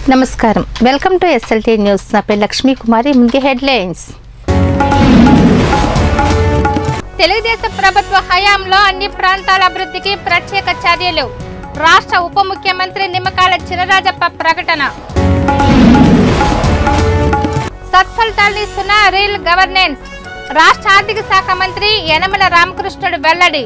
నమస్కారం welcome to SLT news నా పేరు లక్ష్మీ కుమారి ముందు హెడ్లైన్స్ తెలుగుదేశం ప్రభుత్వ హయాంలో అన్ని ప్రాంతాల అభివృద్ధికి ప్రత్యేక చర్యలు రాష్ట్ర ఉప ముఖ్యమంత్రి నిమ్మకాయల చినరాజప్ప ప్రకటన సత్ఫలితాలు ఇస్తున్న రీల్ గవర్నెన్స్ రాష్ట్ర ఆర్థిక శాఖ మంత్రి యనమల రామకృష్ణుడు వెల్లడి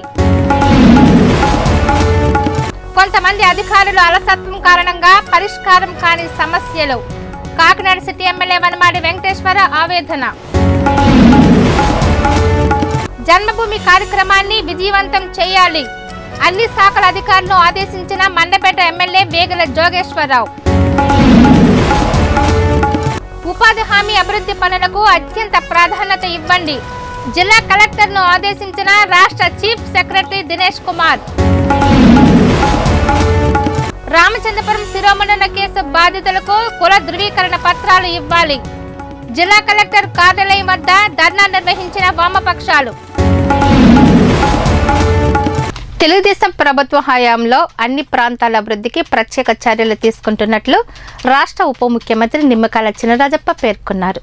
కొంతమంది అధికారులు అలసత్వం కారణంగా పరిష్కారం కాని సమస్యలు కాకినాడ సిటీ ఎమ్మెల్యే వనమాడి వెంకటేశ్వర ఆవేదన జన్మభూమి కార్యక్రమాన్ని విజయవంతం చేయాలి అన్ని శాఖల అధికారులను ఆదేశించిన మండపేట ఎమ్మెల్యే వేగల జోగేశ్వరరావు ఉపాధి హామీ అభివృద్ధి పనులకు అత్యంత ప్రాధాన్యత ఇవ్వండి జిల్లా కలెక్టర్ను ఆదేశించిన రాష్ట్ర చీఫ్ సెక్రటరీ దినేష్ కుమార్ రామచంద్రపురం శిరోమణన కేసు బాధితులకు కుల ధృవీకరణ పత్రాలు ఇవ్వాలి జిల్లా కలెక్టర్ కార్యాలయం వద్ద ధర్నా నిర్వహించిన వామపక్షాలు తెలుగుదేశం ప్రభుత్వ హయాంలో అన్ని ప్రాంతాల అభివృద్ధికి ప్రత్యేక చర్యలు తీసుకుంటున్నట్లు రాష్ట్ర ఉప ముఖ్యమంత్రి నిమ్మకాయల చినరాజప్ప పేర్కొన్నారు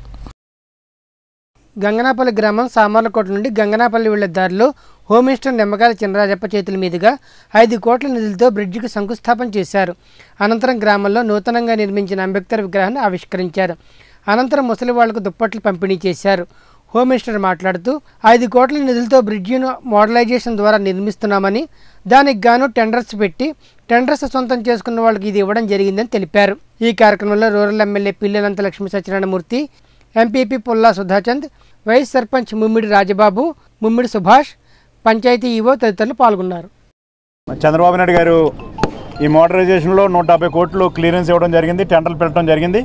గంగనాపల్లి గ్రామం సామర్లకోట నుండి గంగనాపల్లి వెళ్లే దారిలో హోమ్ మినిస్టర్ నిమ్మకాయల చినరాజప్ప చేతుల మీదుగా ఐదు కోట్ల నిధులతో బ్రిడ్జికి శంకుస్థాపన చేశారు అనంతరం గ్రామంలో నూతనంగా నిర్మించిన అంబేద్కర్ విగ్రహాన్ని ఆవిష్కరించారు అనంతరం ముసలి వాళ్లకు దుప్పట్లు పంపిణీ చేశారు హోమ్ మినిస్టర్ మాట్లాడుతూ ఐదు కోట్ల నిధులతో బ్రిడ్జిను మోడలైజేషన్ ద్వారా నిర్మిస్తున్నామని దానికి గాను టెండర్స్ పెట్టి టెండర్స్ సొంతం చేసుకున్న వాళ్ళకి ఇది ఇవ్వడం జరిగిందని తెలిపారు ఈ కార్యక్రమంలో రూరల్ ఎమ్మెల్యే పిల్లలంత Lakshmi Satyanarayanamurthy MPP Pulla Sudhachand vice sarpanch Mummidi Rajababu Mummidi Subhash panchayat EO తదితరులు పాల్గొన్నారు చంద్రబాబు నాయుడు గారు ఈ మోటరైజేషన్లో నూట డెబ్బై కోట్లు క్లియరెన్స్ ఇవ్వడం జరిగింది టెండర్లు పెట్టడం జరిగింది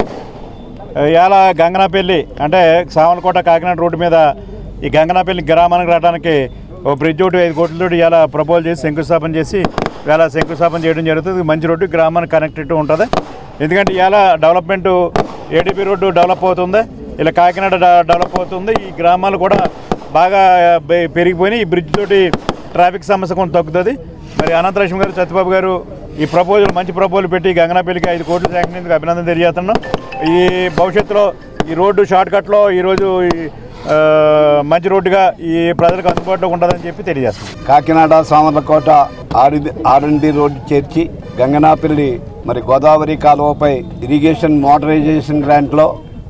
ఇవాళ గంగనాపల్లి అంటే సావనకోట కాకినాడ రోడ్డు మీద ఈ గంగనాపల్లి గ్రామానికి రావడానికి ఓ బ్రిడ్జ్ ఒకటి ఐదు కోట్లతో ఇవాళ ప్రపోజ్ చేసి శంకుస్థాపన చేసి ఇవాళ శంకుస్థాపన చేయడం జరుగుతుంది ఇది మంచి రోడ్డు గ్రామానికి కనెక్టెడ్ ఉంటుంది ఎందుకంటే ఇవాళ డెవలప్మెంట్ ఏడీపీ రోడ్డు డెవలప్ అవుతుంది ఇలా కాకినాడ డె- డెవలప్ అవుతుంది ఈ గ్రామాలు కూడా బాగా పె- పెరిగిపోయినాయి ఈ బ్రిడ్జ్ తోటి ట్రాఫిక్ సమస్య కొంత తగ్గుతుంది మరి అనంతలక్ష్మి గారు సత్యబాబు గారు ఈ ప్రపోజల్ మంచి ప్రపోజల్ పెట్టి గంగనాపల్లికి ఐదు కోట్లు శాంక్షన్ అభినందన తెలియజేస్తున్నాం ఈ భవిష్యత్తులో ఈ రోడ్డు షార్ట్ కట్లో ఈరోజు ఈ, ఆ, మంచి రోడ్డుగా ఈ ప్రజలకు అందుబాటులో ఉంటుందని చెప్పి తెలియజేస్తున్నాం Kakinada Samarlakota R RMD road చేర్చి గంగనాపల్లి మరి గోదావరి కాలువపై ఇరిగేషన్ మోటరైజేషన్ గ్రాంట్లో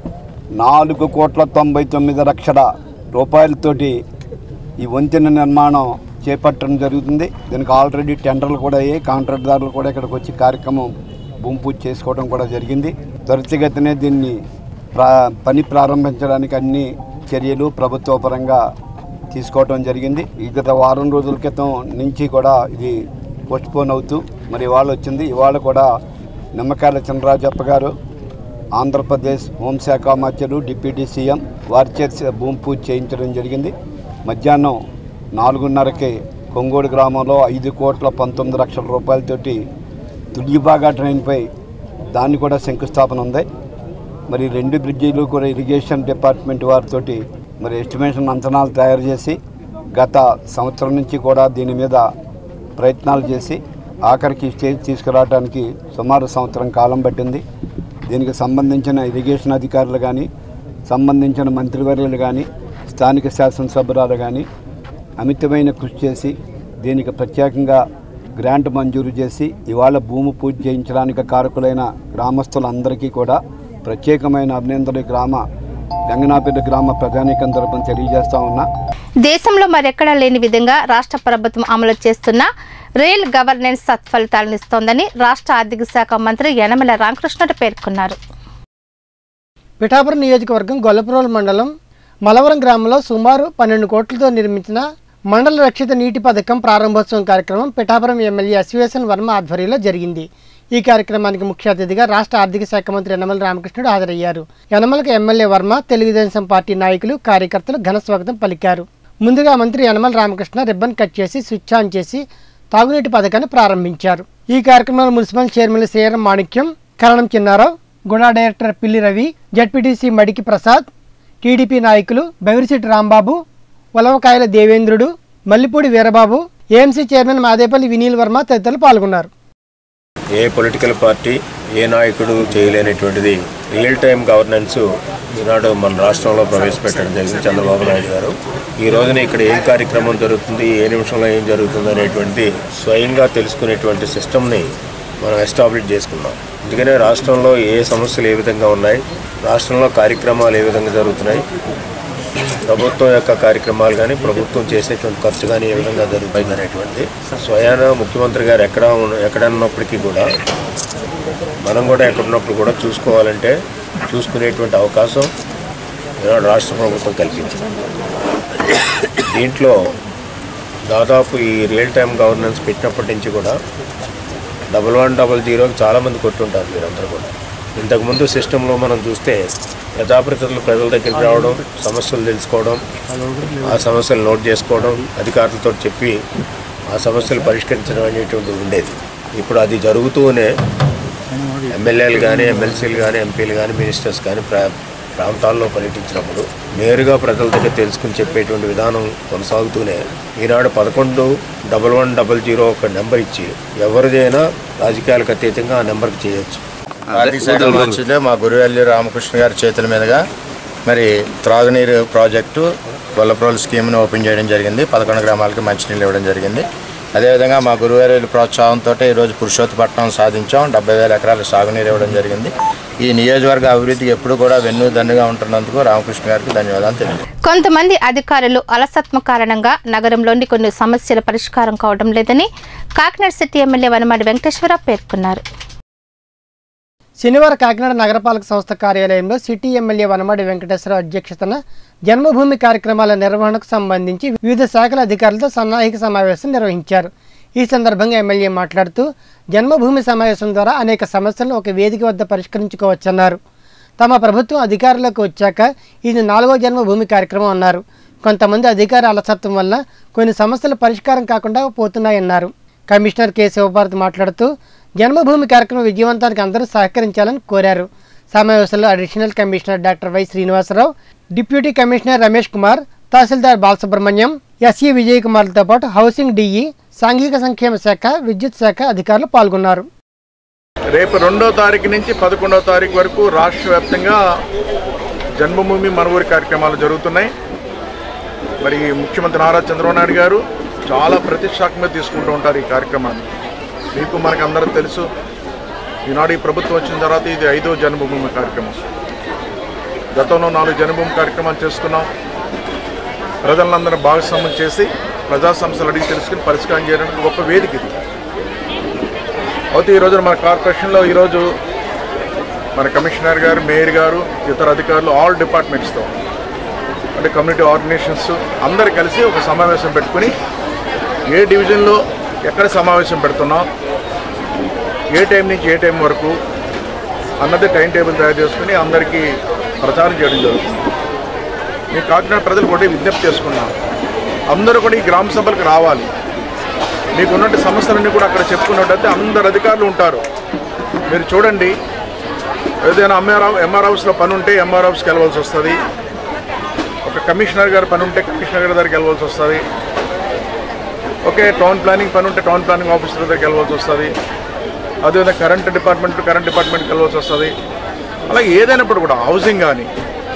నాలుగు కోట్ల తొంభై తొమ్మిది లక్షల రూపాయలతోటి ఈ వంతెన నిర్మాణం చేపట్టడం జరుగుతుంది దీనికి ఆల్రెడీ టెండర్లు కూడా అయ్యాయి కాంట్రాక్ట్దారులు కూడా ఇక్కడికి వచ్చి కార్యక్రమం భూమి పూజ చేసుకోవడం కూడా జరిగింది త్వరితగతినే దీన్ని ప్రా పని ప్రారంభించడానికి అన్ని చర్యలు ప్రభుత్వ పరంగా తీసుకోవటం జరిగింది ఈ గత వారం రోజుల క్రితం నుంచి కూడా ఇది పోస్ట్పోన్ అవుతూ మరి ఇవాళ వచ్చింది ఇవాళ కూడా నిమ్మకాయల చంద్రరాజప్ప గారు ఆంధ్రప్రదేశ్ హోంశాఖ మంత్రులు డిప్యూటీ సీఎం వారి చేత భూమి పూజ చేయించడం జరిగింది మధ్యాహ్నం నాలుగున్నరకి కొంగోడు గ్రామంలో ఐదు కోట్ల పంతొమ్మిది లక్షల రూపాయలతోటి తుడిబాగా ట్రైన్పై దాన్ని కూడా శంకుస్థాపన ఉంది మరి రెండు బ్రిడ్జీలు కూడా ఇరిగేషన్ డిపార్ట్మెంట్ వారితోటి మరి ఎస్టిమేషన్ అంచనాలు తయారు చేసి గత సంవత్సరం నుంచి కూడా దీని మీద ప్రయత్నాలు చేసి ఆఖరికి స్టేజ్ తీసుకురావడానికి సుమారు సంవత్సరం కాలం పట్టింది దీనికి సంబంధించిన ఇరిగేషన్ అధికారులు కానీ సంబంధించిన మంత్రివర్యులు కానీ స్థానిక శాసనసభ్యురాలు కానీ అమితమైన కృషి చేసి దీనికి ప్రత్యేకంగా గ్రాంట్ మంజూరు చేసి ఇవాళ భూమి పూజ చేయించడానికి కారకులైన గ్రామస్తులందరికీ కూడా ప్రత్యేకమైన అభినందనలు ఈ గ్రామ గంగనాపల్లి గ్రామ ప్రజానీకం తరపున తెలియజేస్తా ఉన్నా దేశంలో మరెక్కడా లేని విధంగా రాష్ట్ర ప్రభుత్వం అమలు చేస్తున్న రియల్ గవర్నెన్స్ సత్ఫలితాలను ఇస్తోందని రాష్ట్ర ఆర్థిక శాఖ మంత్రి యనమల రామకృష్ణుడు పేర్కొన్నారు పిఠాపురం నియోజకవర్గం గొల్లపురోలు మండలం మలవరం గ్రామంలో సుమారు పన్నెండు కోట్లతో నిర్మించిన మండల రక్షిత నీటి పథకం ప్రారంభోత్సవం కార్యక్రమం పిఠాపురం ఎమ్మెల్యే అశ్వేసన్ వర్మ ఆధ్వర్యంలో జరిగింది ఈ కార్యక్రమానికి ముఖ్య అతిథిగా రాష్ట్ర ఆర్థిక శాఖ మంత్రి యనమల రామకృష్ణుడు హాజరయ్యారు యనమలకు ఎమ్మెల్యే వర్మ తెలుగుదేశం పార్టీ నాయకులు కార్యకర్తలు ఘన స్వాగతం పలికారు ముందుగా మంత్రి యనమల రామకృష్ణ రిబ్బన్ కట్ చేసి స్విచ్ ఆన్ చేసి తాగునీటి పథకాన్ని ప్రారంభించారు ఈ కార్యక్రమంలో municipal chairman Sriram Manikyam Karanam Chinnarao Guna director Pilli Ravi ZPTC మడికి ప్రసాద్ టీడీపీ నాయకులు బెవిరిశెట్టి రాంబాబు ఉలవకాయల దేవేంద్రుడు మల్లిపూడి వీరబాబు ఏఎంసీ చైర్మన్ మాదేపల్లి వినీల్ వర్మ తదితరులు పాల్గొన్నారు ఏ పొలిటికల్ పార్టీ ఏ నాయకుడు చేయలేనటువంటిది రియల్ టైం గవర్నెన్స్ ఈనాడు మన రాష్ట్రంలో ప్రవేశపెట్టడం జరిగింది చంద్రబాబు నాయుడు గారు ఈ రోజున ఇక్కడ ఏం కార్యక్రమం జరుగుతుంది ఏ నిమిషంలో ఏం జరుగుతుంది అనేటువంటి స్వయంగా తెలుసుకునేటువంటి సిస్టమ్ని మనం ఎస్టాబ్లిష్ చేసుకున్నాం అందుకనే రాష్ట్రంలో ఏ సమస్యలు ఏ విధంగా ఉన్నాయి రాష్ట్రంలో కార్యక్రమాలు ఏ విధంగా జరుగుతున్నాయి ప్రభుత్వం యొక్క కార్యక్రమాలు కానీ ప్రభుత్వం చేసేటువంటి ఖర్చు కానీ ఏ విధంగా జరుగుతుంది అనేటువంటి స్వయాన ముఖ్యమంత్రి గారు ఎక్కడ ఉన్న- ఎక్కడ ఉన్నప్పటికీ కూడా మనం కూడా ఎక్కడున్నప్పుడు కూడా చూసుకోవాలంటే చూసుకునేటువంటి అవకాశం ఈనాడు రాష్ట్ర ప్రభుత్వం కల్పించింది దీంట్లో దాదాపు ఈ రియల్ టైం గవర్నెన్స్ పెట్టినప్పటి నుంచి కూడా డబల్ వన్ డబల్ జీరోకి చాలామంది కొట్టుంటారు మీరందరూ కూడా ఇంతకుముందు సిస్టంలో మనం చూస్తే ప్రజాప్రతినిధులు ప్రజల దగ్గరికి రావడం సమస్యలు తెలుసుకోవడం ఆ సమస్యలు నోట్ చేసుకోవడం అధికారులతో చెప్పి ఆ సమస్యలు పరిష్కరించడం అనేటువంటిది ఉండేది ఇప్పుడు అది జరుగుతూనే ఎమ్మెల్యేలు కానీ ఎమ్మెల్సీలు కానీ ఎంపీలు కానీ మినిస్టర్స్ కానీ ప్రా ప్రాంతాల్లో పర్యటించినప్పుడు నేరుగా ప్రజల దగ్గర తెలుసుకుని చెప్పేటువంటి విధానం కొనసాగుతూనే ఈనాడు పదకొండు డబల్ వన్ డబల్ జీరో ఒక నెంబర్ ఇచ్చి ఎవరిదైనా రాజకీయాలకు అతీతంగా ఆ నెంబర్కి చేయొచ్చు ఆర్థిక శాఖ మంత్రులు మా గురువెల్లి రామకృష్ణ గారి చేతుల మీదుగా మరి త్రాగునీరు ప్రాజెక్టు గొల్లప్రోల్ స్కీమ్ను ఓపెన్ చేయడం జరిగింది పదకొండు గ్రామాలకి మంచినీళ్ళు ఇవ్వడం జరిగింది అదేవిధంగా మా గురువారి ప్రోత్సాహంతో ఈరోజు పురుషోత్తపట్నం సాధించాం డెబ్బై వేల ఎకరాల సాగునీరు ఇవ్వడం జరిగింది ఈ నియోజకవర్గ అభివృద్ధికి ఎప్పుడు కూడా వెన్ను దన్నుగా ఉంటున్నందుకు రామకృష్ణ గారికి ధన్యవాదాలు తెలియజేస్తాను కొంతమంది అధికారులు అలసత్వం కారణంగా నగరంలోని కొన్ని సమస్యల పరిష్కారం కావడం లేదని కాకినాడ సిటీ ఎమ్మెల్యే వనమాడి వెంకటేశ్వరరావు పేర్కొన్నారు శనివారం కాకినాడ నగరపాలక సంస్థ కార్యాలయంలో సిటీ ఎమ్మెల్యే వనమాడి వెంకటేశ్వరరావు అధ్యక్షతన జన్మభూమి కార్యక్రమాల నిర్వహణకు సంబంధించి వివిధ శాఖల అధికారులతో సన్నాహిక సమావేశం నిర్వహించారు ఈ సందర్భంగా ఎమ్మెల్యే మాట్లాడుతూ జన్మభూమి సమావేశం ద్వారా అనేక సమస్యలను ఒక వేదిక వద్ద పరిష్కరించుకోవచ్చన్నారు తమ ప్రభుత్వం అధికారంలోకి వచ్చాక ఇది నాలుగో జన్మభూమి కార్యక్రమం అన్నారు కొంతమంది అధికార అలసత్వం వల్ల కొన్ని సమస్యలు పరిష్కారం కాకుండా పోతున్నాయన్నారు కమిషనర్ కె శివభారత్ మాట్లాడుతూ జన్మభూమి కార్యక్రమం విజయవంతానికి అందరూ సహకరించాలని కోరారు సమావేశంలో additional commissioner doctor Y Srinivasarao deputy commissioner Ramesh Kumar tahsildar Balasubrahmanyam SE Vijay కుమార్లతో పాటు హౌసింగ్ డిఈ సాంఘిక సంక్షేమ శాఖ విద్యుత్ శాఖ అధికారులు పాల్గొన్నారు రేపు రెండో తారీఖు నుంచి పదకొండో తారీఖు వరకు రాష్ట్ర వ్యాప్తంగా జన్మభూమి మనవూరి కార్యక్రమాలు జరుగుతున్నాయి మరి ముఖ్యమంత్రి నారా చంద్రబాబు నాయుడు గారు చాలా ప్రతిష్టాత్మకంగా తీసుకుంటూ ఉంటారు ఈ కార్యక్రమాన్ని మీకు మనకు అందరూ తెలుసు ఈనాడు ఈ ప్రభుత్వం వచ్చిన తర్వాత ఇది ఐదో జన్మభూమి కార్యక్రమం గతంలో నాలుగు జన్మభూమి కార్యక్రమాలు చేసుకున్నాం ప్రజలందరూ భాగస్వామ్యం చేసి ప్రజా సమస్యలు అడిగి తెలుసుకుని పరిష్కారం చేయడానికి గొప్ప వేదిక ఇది అయితే ఈ రోజున మన కార్పొరేషన్లో ఈరోజు మన కమిషనర్ గారు మేయర్ గారు ఇతర అధికారులు ఆల్ డిపార్ట్మెంట్స్తో అంటే కమ్యూనిటీ ఆర్గనైజేషన్స్ అందరు కలిసి ఒక సమావేశం పెట్టుకుని ఏ డివిజన్లో ఎక్కడ సమావేశం పెడుతున్నాం ఏ టైం నుంచి ఏ టైం వరకు అన్నది టైం టేబుల్ తయారు చేసుకుని అందరికీ ప్రచారం చేయడం జరుగుతుంది మీ కాకినాడ ప్రజలు కూడా విజ్ఞప్తి చేసుకున్నాం అందరూ కూడా ఈ గ్రామ సభలకు రావాలి మీకు ఉన్నట్టు సమస్యలన్నీ కూడా అక్కడ చెప్పుకున్నట్టయితే అందరు అధికారులు ఉంటారు మీరు చూడండి ఏదైనా ఎంఆర్ ఎంఆర్ హౌస్లో పని ఉంటే ఎంఆర్ హౌస్కి వెళ్ళవలసి వస్తుంది ఒక కమిషనర్ గారి పని ఉంటే కమిషనర్ గారి దగ్గరికి వెళ్ళవలసి వస్తుంది ఓకే టౌన్ ప్లానింగ్ పని ఉంటే టౌన్ ప్లానింగ్ ఆఫీసర్ దగ్గరికి వెళ్ళవలసి వస్తుంది అదేవిధంగా కరెంట్ డిపార్ట్మెంట్ కరెంట్ డిపార్ట్మెంట్కి వెళ్ళవలసి వస్తుంది అలాగే ఏదైనప్పుడు కూడా హౌసింగ్ కానీ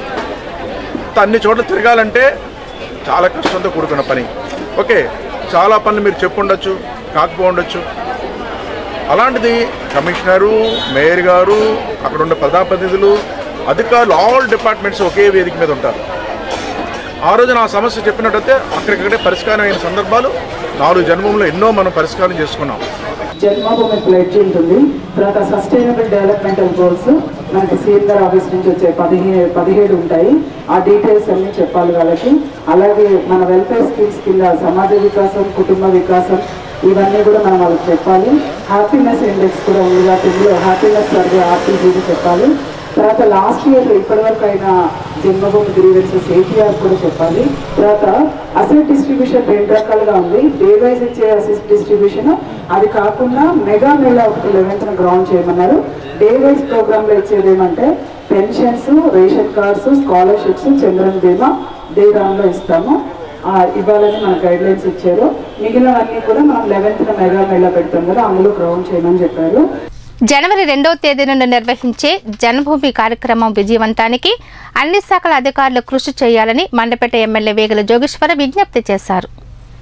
అన్ని చోట్ల తిరగాలంటే చాలా కష్టంతో కూడుకున్న పని ఓకే చాలా పనులు మీరు చెప్పుండొచ్చు కాకపోండొచ్చు అలాంటిది కమిషనరు మేయర్ గారు అక్కడ ఉండే ప్రజాప్రతినిధులు అధికారులు ఆల్ డిపార్ట్మెంట్స్ ఒకే వేదిక మీద ఉంటారు ఆ రోజు నా సమస్య చెప్పినట్టయితే అక్కడికక్కడే పరిష్కారం అయిన సందర్భాలు నాలుగు జన్మంలో ఎన్నో మనం పరిష్కారం చేసుకున్నాం జన్మభూమి ప్లెడ్జ్ ఉంటుంది తర్వాత సస్టైనబుల్ డెవలప్మెంటల్ గోల్స్ మనకి సీఎం గారు ఆఫీస్ నుంచి వచ్చే పదిహేను పదిహేడు ఉంటాయి ఆ డీటెయిల్స్ అన్ని చెప్పాలి వాళ్ళకి అలాగే మన వెల్ఫేర్ స్కీమ్స్ కింద సమాజ వికాసం కుటుంబ వికాసం ఇవన్నీ కూడా మనం వాళ్ళకి చెప్పాలి హ్యాపీనెస్ ఇండెక్స్ కూడా ఉంది కాబట్టి ఇందులో హ్యాపీనెస్ సర్వే ఆర్టీజీని చెప్పాలి తర్వాత లాస్ట్ ఇయర్ ఇప్పటివరకు అయిన జన్మభూమి గ్రీవెన్సెస్ ఏటీఆర్ కూడా చెప్పాలి తర్వాత అసెట్ డిస్ట్రిబ్యూషన్ రెండు రకాలుగా ఉంది డే వైజ్ ఇచ్చే అసెట్ డిస్ట్రిబ్యూషన్ అది కాకుండా మెగా మేళా ఒకటి లెవెన్త్ గ్రౌండ్ చేయమన్నారు డే వైజ్ ప్రోగ్రామ్ లో ఇచ్చేది ఏమంటే pensions ration cards scholarships Chandran Bima day round లో ఇస్తాము ఆ, ఇవ్వాలని మన గైడ్ లైన్స్ ఇచ్చారు మిగిలినవన్నీ కూడా మనం లెవెన్త్ మెగా మేళా పెడతాం కదా అందులో గ్రౌండ్ చేయమని చెప్పారు జనవరి రెండవ తేదీ నుండి నిర్వహించే జన్మభూమి కార్యక్రమం విజయవంతానికి అన్ని శాఖల అధికారులు కృషి చేయాలని మండపేట ఎమ్మెల్యే వేగల జోగేశ్వర విజ్ఞప్తి చేశారు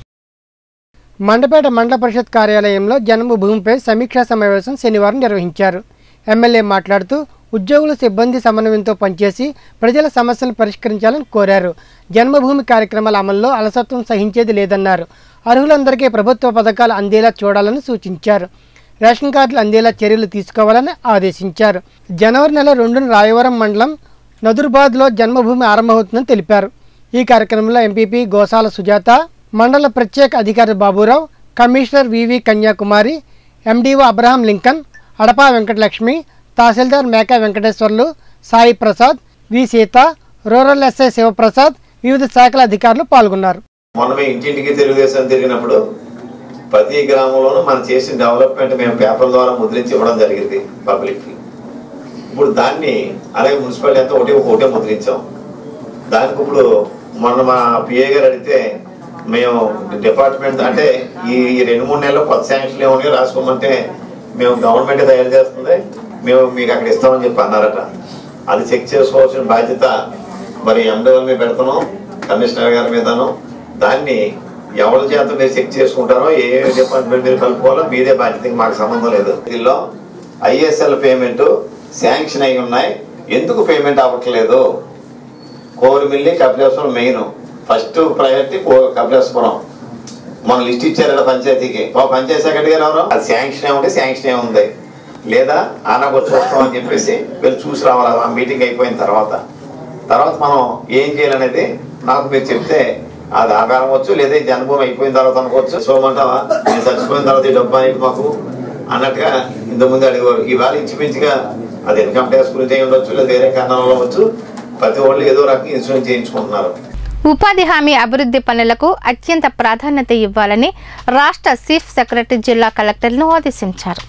మండపేట మండల పరిషత్ కార్యాలయంలో జన్మభూమిపై సమీక్షా సమావేశం శనివారం నిర్వహించారు ఎమ్మెల్యే మాట్లాడుతూ ఉద్యోగులు సిబ్బంది సమన్వయంతో పనిచేసి ప్రజల సమస్యలను పరిష్కరించాలని కోరారు జన్మభూమి కార్యక్రమాల అమల్లో అలసత్వం సహించేది లేదన్నారు అర్హులందరికీ ప్రభుత్వ పథకాలు అందేలా చూడాలని సూచించారు రేషన్ కార్డులు అందేలా చర్యలు తీసుకోవాలని ఆదేశించారు జనవరి నెల రెండున రాయవరం మండలం నదుర్బాద్లో జన్మభూమి ఆరంభమవుతుందని తెలిపారు ఈ కార్యక్రమంలో ఎంపీపీ గోసాల సుజాత మండల ప్రత్యేక అధికారి Baburao commissioner VV Kanyakumari MDO Abraham Lincoln Adapa Venkatalakshmi tahsildar Meka Venkateswarlu Sai Prasad V Sita rural SI Sivaprasad వివిధ శాఖల అధికారులు పాల్గొన్నారు మొన్న మేము ఇంటింటికి తెలుగుదేశం తిరిగినప్పుడు ప్రతి గ్రామంలోనూ మనం చేసిన డెవలప్మెంట్ మేము పేపర్ ద్వారా ముద్రించి ఇవ్వడం జరిగింది పబ్లిక్కి ఇప్పుడు దాన్ని అలాగే మున్సిపాలిటీ అంతా ఒకటే ఒకటే ముద్రించాం దానికి ఇప్పుడు మొన్న మా పిఏ గారు అడిగితే మేము డిపార్ట్మెంట్ అంటే ఈ ఈ రెండు మూడు నెలలు కొత్త శాంక్షన్ ఏమని రాసుకోమంటే మేము గవర్నమెంట్ తయారు చేస్తుంది మేము మీకు అక్కడ ఇస్తామని చెప్పి అన్నారట అది చెక్ చేసుకోవాల్సిన బాధ్యత మరి ఎండోల మీద పెడుతున్నాం కమిషనర్ గారి మీదను దాన్ని ఎవరి చేత మీరు చెక్ చేసుకుంటారో ఏ డిపార్ట్మెంట్ మీరు కలుపుకోవాలో మీదే బాధ్యత మాకు సంబంధం లేదు దీనిలో ఐఎస్ఎల్ పేమెంట్ శాంక్షన్ అయి ఉన్నాయి ఎందుకు పేమెంట్ అవ్వట్లేదు Korimilli Kapileswaram main first priority Kapileswaram మన లిస్ట్ ఇచ్చారు కదా పంచాయతీకి ఓ పంచాయతీ సెక్రటరీ గారు ఎవరు అది శాంక్షన్ ఏముంది శాంక్షన్ ఏముంది లేదా ఆనకొచ్చి వస్తాం అని చెప్పేసి వెళ్ళి చూసి రావాలి ఆ మీటింగ్ అయిపోయిన తర్వాత తర్వాత మనం ఏం చేయాలనేది నాకు మీరు చెప్తే అది ఆధారం వచ్చు లేదా ఈ జన్మభూమి అయిపోయిన తర్వాత అనుకోవచ్చు సోమంటావా నేను చచ్చిపోయిన తర్వాత ఈ డబ్బు అనేది మాకు అన్నట్టుగా ఇంతకుముందు అడిగేవారు ఇవాళ ఇంచుమించుగా అది ఇన్కమ్ ట్యాక్స్ గురించి అయి ఉండొచ్చు లేదా వేరే కారణాలలో అవ్వచ్చు ప్రతి వాళ్ళు ఏదో రకంగా ఇన్సూరెన్స్ చేయించుకుంటున్నారు ఉపాధి హామీ అభివృద్ధి పనులకు అత్యంత ప్రాధాన్యత ఇవ్వాలని రాష్ట్ర చీఫ్ సెక్రటరీ జిల్లా కలెక్టర్లను ఆదేశించారు